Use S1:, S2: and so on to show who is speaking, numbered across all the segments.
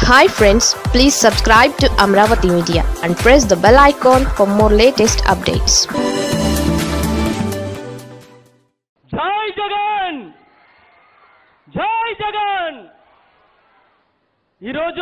S1: hi friends please subscribe to Amaravati media and press the bell icon for more latest updates
S2: జై జగన్ జై జగన్ ఈరోజు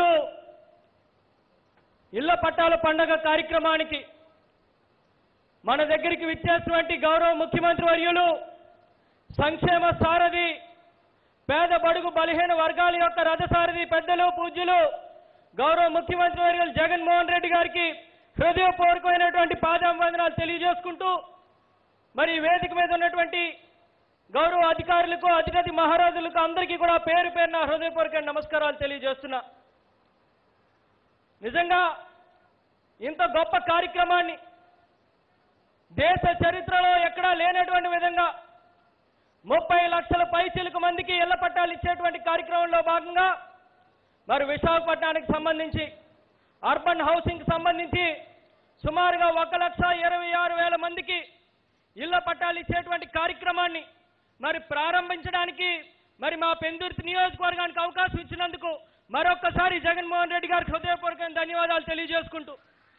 S2: ఇళ్ల పట్టాల పండగ కార్యక్రమానికి మన దగ్గరికి విచ్చేసినటువంటి గౌరవ ముఖ్యమంత్రి వర్యులు సంక్షేమ సారథి పేద బడుగు బలహీన వర్గాల యొక్క రథసారథి పెద్దలు పూజ్యులు గౌరవ ముఖ్యమంత్రి వర్యులు జగన్మోహన్ రెడ్డి గారికి హృదయపూర్వకమైనటువంటి పాదాభివందనాలు తెలియజేసుకుంటూ మరి ఈ వేదిక మీద ఉన్నటువంటి గౌరవ అధికారులకు అధిపతి మహారాజులకు అందరికీ కూడా పేరు పేరున హృదయపూర్వక నమస్కారాలు తెలియజేస్తున్నా నిజంగా ఇంత గొప్ప కార్యక్రమాన్ని దేశ చరిత్రలో ఎక్కడా లేనటువంటి విధంగా ముప్పై లక్షల పైచిలకు మందికి ఇళ్ల పట్టాలు ఇచ్చేటువంటి కార్యక్రమంలో భాగంగా మరి విశాఖపట్నానికి సంబంధించి అర్బన్ హౌసింగ్ సంబంధించి సుమారుగా ఒక లక్ష ఇరవై ఆరు వేల మందికి ఇళ్ల పట్టాలు ఇచ్చేటువంటి కార్యక్రమాన్ని మరి ప్రారంభించడానికి మరి మా పెందుర్తి నియోజకవర్గానికి అవకాశం ఇచ్చినందుకు మరొక్కసారి జగన్మోహన్ రెడ్డి గారికి హృదయపూర్వకమైన ధన్యవాదాలు తెలియజేసుకుంటూ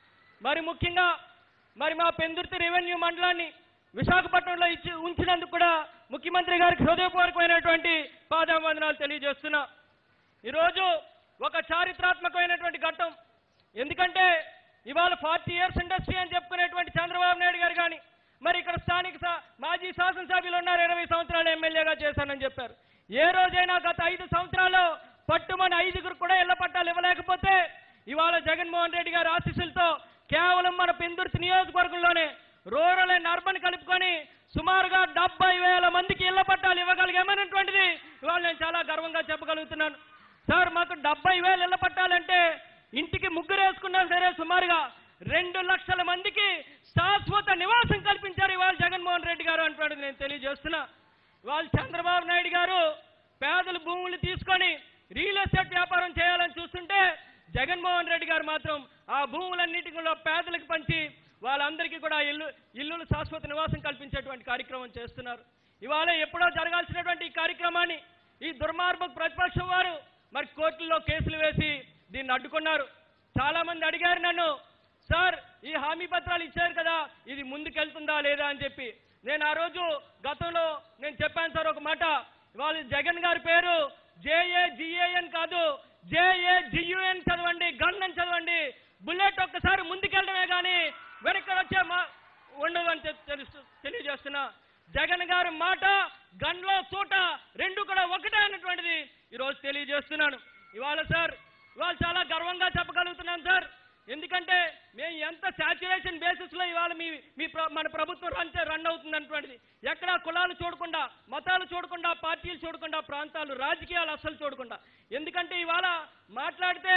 S2: మరి ముఖ్యంగా మరి మా పెందుర్తి రెవెన్యూ మండలాన్ని విశాఖపట్నంలో ఇచ్చి ఉంచినందుకు కూడా ముఖ్యమంత్రి గారికి హృదయపూర్వకమైనటువంటి పాదాభివందనాలు తెలియజేస్తున్నా ఈరోజు ఒక చారిత్రాత్మకమైనటువంటి ఘట్టం ఎందుకంటే ఇవాళ ఫార్టీ ఇయర్స్ ఇండస్ట్రీ అని చెప్పుకునేటువంటి చంద్రబాబు నాయుడు గారు కానీ మరి ఇక్కడ స్థానిక సా- మాజీ శాసనసభ్యులు ఉన్నారు ఇరవై సంవత్సరాలు ఎమ్మెల్యేగా చేశానని చెప్పారు ఏ రోజైనా గత ఐదు సంవత్సరాలు పట్టుమని ఐదుగురు కూడా ఇళ్ల పట్టాలు ఇవ్వలేకపోతే ఇవాళ జగన్మోహన్ రెడ్డి గారి ఆశీస్సులతో కేవలం మన పెందుర్తి నియోజకవర్గంలోనే రూరల్ అండ్ అర్బన్ కలుపుకొని సుమారుగా డెబ్బై వేల మందికి ఇళ్ల పట్టాలు ఇవ్వగలిగామనేటువంటిది ఇవాళ నేను చాలా గర్వంగా చెప్పగలుగుతున్నాను సార్ మాకు డెబ్బై వేలు ఇళ్ల పట్టాలంటే ఇంటికి ముగ్గురు వేసుకున్నా సరే సుమారుగా రెండు లక్షల మందికి శాశ్వత నివాసం కల్పించారు ఇవాళ జగన్మోహన్ రెడ్డి గారు అంటున్నది నేను తెలియజేస్తున్నా ఇవాళ చంద్రబాబు నాయుడు గారు పేదల భూములు తీసుకొని రియల్ ఎస్టేట్ వ్యాపారం చేయాలని చూస్తుంటే జగన్మోహన్ రెడ్డి గారు మాత్రం ఆ భూములన్నిటి కూడా పేదలకు పంచి వాళ్ళందరికీ కూడా ఇల్లు ఇల్లులు శాశ్వత నివాసం కల్పించేటువంటి కార్యక్రమం చేస్తున్నారు ఇవాళ ఎప్పుడో జరగాల్సినటువంటి ఈ కార్యక్రమాన్ని ఈ దుర్మార్గ ప్రతిపక్షం వారు మరి కోర్టుల్లో కేసులు వేసి దీన్ని అడ్డుకున్నారు చాలా మంది అడిగారు నన్ను సార్ ఈ హామీ పత్రాలు ఇచ్చారు కదా ఇది ముందుకెళ్తుందా లేదా అని చెప్పి నేను ఆ రోజు గతంలో నేను చెప్పాను సార్ ఒక మాట ఇవాళ జగన్ గారి పేరు జేఏ జిఏఎన్ కాదు జేఏ జియుఎన్ చదవండి గన్ అని చదవండి బుల్లెట్ ఒక్కసారి ముందుకెళ్ళడమే కానీ వెనక్కి వచ్చే మా ఉండదు అని తె- తెలుసు తెలియజేస్తున్నా జగన్ గారి మాట గన్లో సూట రెండు కూడా ఒకటే అన్నటువంటిది ఈరోజు తెలియజేస్తున్నాను ఇవాళ సార్ ఇవాళ చాలా గర్వంగా చెప్పగలుగుతున్నాను సార్ ఎందుకంటే మేము ఎంత సాచురేషన్ బేసిస్ లో ఇవాళ మీ మీ ప్ర- మన ప్రభుత్వం రన్ చే- రన్ అవుతుంది అన్నటువంటిది ఎక్కడ కులాలు చూడకుండా మతాలు చూడకుండా పార్టీలు చూడకుండా ప్రాంతాలు రాజకీయాలు అస్సలు చూడకుండా ఎందుకంటే ఇవాళ మాట్లాడితే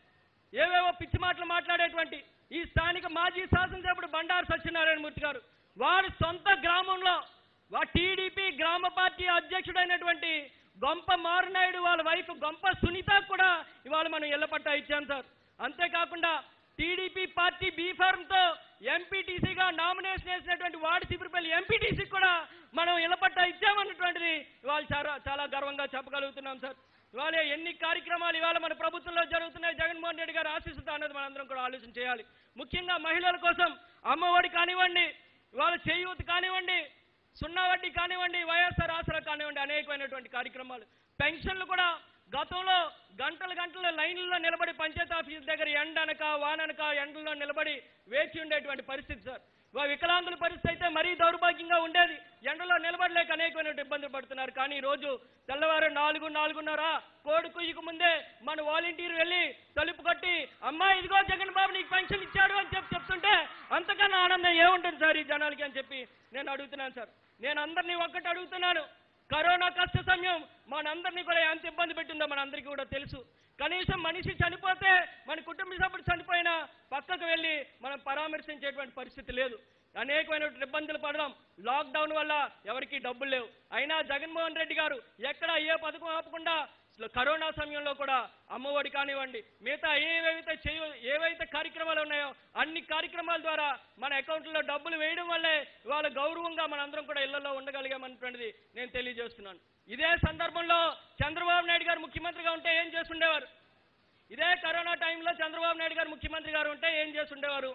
S2: ఏవేవో పిచ్చి మాటలు మాట్లాడేటువంటి ఈ స్థానిక మాజీ శాసనసభ్యుడు బండారు సత్యనారాయణ మూర్తి గారు వారి సొంత గ్రామంలో వా టీడీపీ గ్రామ పార్టీ అధ్యక్షుడైనటువంటి గొంప మారునాయుడు వాళ్ళ వైఫ్ గొంప సునీత కూడా ఇవాళ మనం ఇళ్ల పట్టా ఇచ్చాం సార్ అంతేకాకుండా టీడీపీ పార్టీ బీఫార్మ్ తో ఎంపీటీసీగా నామినేషన్ వేసినటువంటి వార్డు సిపిరిపల్లి ఎంపీటీసీ కూడా మనం ఇళ్ల పట్టా ఇచ్చామన్నటువంటిది ఇవాళ చాలా చాలా గర్వంగా చెప్పగలుగుతున్నాం సార్ ఇవాళ ఎన్ని కార్యక్రమాలు ఇవాళ మన ప్రభుత్వంలో జరుగుతున్నాయి జగన్మోహన్ రెడ్డి గారు ఆశిస్తుతా అన్నది మనందరం కూడా ఆలోచన చేయాలి ముఖ్యంగా మహిళల కోసం అమ్మఒడి కానివ్వండి ఇవాళ చేయూత కానివ్వండి సున్నా వడ్డీ కానివ్వండి వైఎస్ఆర్ ఆసరా కానివ్వండి అనేకమైనటువంటి కార్యక్రమాలు పెన్షన్లు కూడా గతంలో గంటలు గంటల లైన్లలో నిలబడి పంచాయతీ ఆఫీస్ దగ్గర ఎండనక వాననక ఎండల్లో నిలబడి వేచి ఉండేటువంటి పరిస్థితి సార్ వా- వికలాంగుల పరిస్థితి అయితే మరీ దౌర్భాగ్యంగా ఉండేది ఎండలో నిలబడలేక అనేకమైన ఇబ్బందులు పడుతున్నారు కానీ ఈ రోజు తెల్లవారు నాలుగు నాలుగున్నర కోడి కుయ్యకు ముందే మన వాలంటీర్ వెళ్ళి తలుపు కట్టి అమ్మా ఇదిగో జగన్ బాబు నీకు పెన్షన్ ఇచ్చాడు అని చెప్పి చెప్తుంటే అంతకన్నా ఆనందం ఏముంటుంది సార్ ఈ జనాలకి అని చెప్పి నేను అడుగుతున్నాను సార్ నేను అందరినీ ఒక్కటి అడుగుతున్నాను కరోనా కష్ట సమయం మనందరినీ కూడా ఎంత ఇబ్బంది పెట్టిందో మనందరికీ కూడా తెలుసు కనీసం మనిషి చనిపోతే మన కుటుంబ సభ్యుడు చనిపోయినా పక్కకు వెళ్ళి మనం పరామర్శించేటువంటి పరిస్థితి లేదు అనేకమైనటువంటి ఇబ్బందులు పడడం లాక్డౌన్ వల్ల ఎవరికీ డబ్బులు లేవు అయినా జగన్మోహన్ రెడ్డి గారు ఎక్కడ ఏ పథకం ఆపకుండా అసలు కరోనా సమయంలో కూడా అమ్మఒడి కానివ్వండి మిగతా ఏవైతే చేయ ఏవైతే కార్యక్రమాలు ఉన్నాయో అన్ని కార్యక్రమాల ద్వారా మన అకౌంట్లో డబ్బులు వేయడం వల్లే ఇవాళ గౌరవంగా మనందరం కూడా ఇళ్లలో ఉండగలిగామన్నటువంటిది నేను తెలియజేస్తున్నాను ఇదే సందర్భంలో చంద్రబాబు నాయుడు గారు ముఖ్యమంత్రిగా ఉంటే ఏం చేస్తుండేవారు ఇదే టైంలో చంద్రబాబు నాయుడు గారు ముఖ్యమంత్రి గారు ఉంటే ఏం చేస్తుండేవారు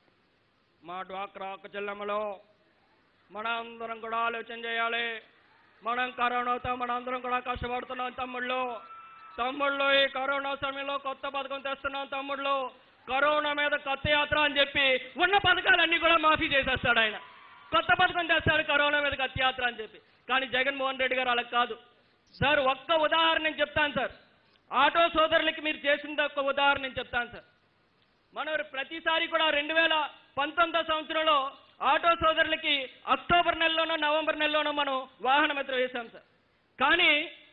S2: మా డ్వాక్రా అక్క చెల్లెమ్మలో మన అందరం కూడా ఆలోచన చేయాలి మనం కరోనాతో మన అందరం కూడా కష్టపడుతున్నాం తమ్ముళ్ళు తమ్ముళ్ళు ఈ కరోనా సమయంలో కొత్త పథకం తెస్తున్నాం తమ్ముళ్ళు కరోనా మీద కొత్త యాత్ర అని చెప్పి ఉన్న పథకాలన్నీ కూడా మాఫీ చేసేస్తాడు ఆయన కొత్త పథకం తెస్తాడు కరోనా మీద కొత్త యాత్ర అని చెప్పి కానీ జగన్మోహన్ రెడ్డి గారు అలా కాదు సార్ ఒక్క ఉదాహరణ నేను చెప్తాను సార్ ఆటో సోదరులకి మీరు చేసింది ఒక్క ఉదాహరణ నేను చెప్తాను సార్ మనం ప్రతిసారి కూడా రెండు వేల పంతొమ్మిదో సంవత్సరంలో ఆటో సోదరులకి అక్టోబర్ నెలలోనో నవంబర్ నెలలోనో మనం వాహన మిత్ర వేశాం సార్ కానీ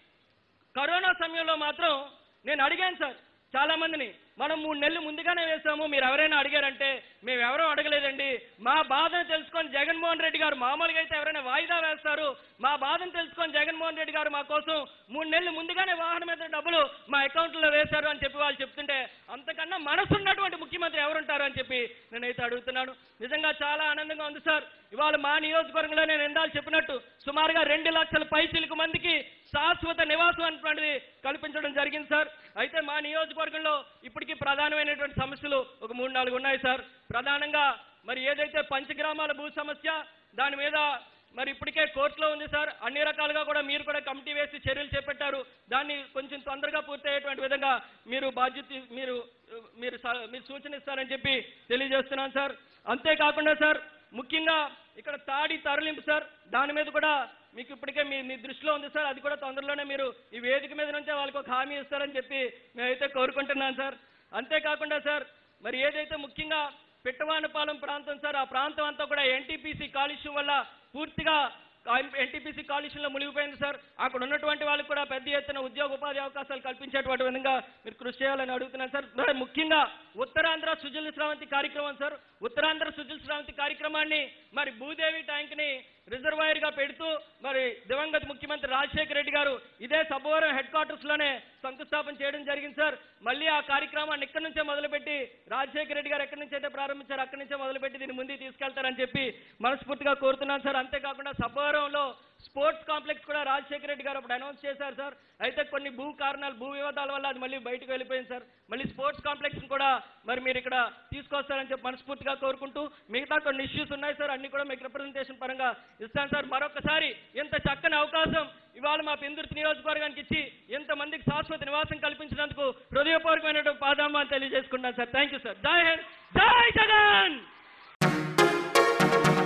S2: కరోనా సమయంలో మాత్రం నేను అడిగాను సార్ చాలా మందిని మనం మూడు నెలలు ముందుగానే వేశాము మీరు ఎవరైనా అడిగారంటే మేము ఎవరూ అడగలేదండి మా బాధను తెలుసుకొని జగన్మోహన్ రెడ్డి గారు మామూలుగా అయితే ఎవరైనా వాయిదా వేస్తారు మా బాధను తెలుసుకొని జగన్మోహన్ రెడ్డి గారు మా కోసం మూడు నెలలు ముందుగానే వాహనం మీద డబ్బులు మా అకౌంట్లో వేశారు అని చెప్పి వాళ్ళు చెప్తుంటే అంతకన్నా మనసున్నటువంటి ముఖ్యమంత్రి ఎవరుంటారు అని చెప్పి నేనైతే అడుగుతున్నాను నిజంగా చాలా ఆనందంగా ఉంది సార్ ఇవాళ మా నియోజకవర్గంలో నేను ఎందాలు చెప్పినట్టు సుమారుగా రెండు లక్షల పైచిలకు మందికి శాశ్వత నివాసం అనేటువంటిది కల్పించడం జరిగింది సార్ అయితే మా నియోజకవర్గంలో ఇప్పటికీ ప్రధానమైనటువంటి సమస్యలు ఒక మూడు నాలుగు ఉన్నాయి సార్ ప్రధానంగా మరి ఏదైతే పంచగ్రామాల భూ సమస్య దాని మీద మరి ఇప్పటికే కోర్టులో ఉంది సార్ అన్ని రకాలుగా కూడా మీరు కూడా కమిటీ వేసి చర్యలు చేపట్టారు దాన్ని కొంచెం తొందరగా పూర్తయ్యేటువంటి విధంగా మీరు బాధ్యత మీరు మీరు స- మీరు సూచన ఇస్తారని చెప్పి తెలియజేస్తున్నాను సార్ అంతేకాకుండా సార్ ముఖ్యంగా ఇక్కడ తాడి తరలింపు సార్ దాని మీద కూడా మీకు ఇప్పటికే మీ మీ దృష్టిలో ఉంది సార్ అది కూడా తొందరలోనే మీరు ఈ వేదిక మీద నుంచే వాళ్ళకి ఒక హామీ ఇస్తారని చెప్పి మేమైతే కోరుకుంటున్నాను సార్ అంతేకాకుండా సార్ మరి ఏదైతే ముఖ్యంగా పిట్టవానపాలెం ప్రాంతం సార్ ఆ ప్రాంతం అంతా కూడా ఎన్టీపీసీ కాలుష్యం వల్ల పూర్తిగా ఎన్టీపీసీ కాలుష్యంలో మునిగిపోయింది సార్ అక్కడ ఉన్నటువంటి వాళ్ళకి కూడా పెద్ద ఎత్తున ఉద్యోగ ఉపాధి అవకాశాలు కల్పించేటువంటి విధంగా మీరు కృషి చేయాలని అడుగుతున్నాను సార్ మరి ముఖ్యంగా ఉత్తరాంధ్ర సుజల శ్రావంతి కార్యక్రమం సార్ ఉత్తరాంధ్ర సుజల శ్రావంతి కార్యక్రమాన్ని మరి భూదేవి ట్యాంక్ ని రిజర్వాయర్ గా పెడుతూ మరి దివంగత ముఖ్యమంత్రి రాజశేఖర రెడ్డి గారు ఇదే సబ్బవరం హెడ్ క్వార్టర్స్ లోనే శంకుస్థాపన చేయడం జరిగింది సార్ మళ్ళీ ఆ కార్యక్రమాన్ని ఇక్కడి నుంచే మొదలుపెట్టి రాజశేఖర రెడ్డి గారు ఎక్కడి నుంచి అయితే ప్రారంభించారు అక్కడి నుంచే మొదలుపెట్టి దీన్ని ముందుకు తీసుకెళ్తారని చెప్పి మనస్ఫూర్తిగా కోరుతున్నాను సార్ అంతేకాకుండా సబ్బవరంలో స్పోర్ట్స్ కాంప్లెక్స్ కూడా రాజశేఖర రెడ్డి గారు అప్పుడు అనౌన్స్ చేశారు సార్ అయితే కొన్ని భూ కారణాలు భూ వివాదాల వల్ల అది మళ్ళీ బయటకు వెళ్ళిపోయింది సార్ మళ్ళీ స్పోర్ట్స్ కాంప్లెక్స్ కూడా మరి మీరు ఇక్కడ తీసుకొస్తారని చెప్పి మనస్ఫూర్తిగా కోరుకుంటూ మిగతా కొన్ని ఇష్యూస్ ఉన్నాయి సార్ అన్ని కూడా మీకు రిప్రజెంటేషన్ పరంగా ఇస్తాను సార్ మరొకసారి ఇంత చక్కని అవకాశం ఇవాళ మా పెందుర్తి నియోజకవర్గానికి ఇచ్చి ఇంతమందికి శాశ్వత నివాసం కల్పించినందుకు హృదయపూర్వకమైనటువంటి పాదామాన్ని తెలియజేసుకున్నాను సార్ థ్యాంక్ యూ సార్ జై హింద్ జై జగన్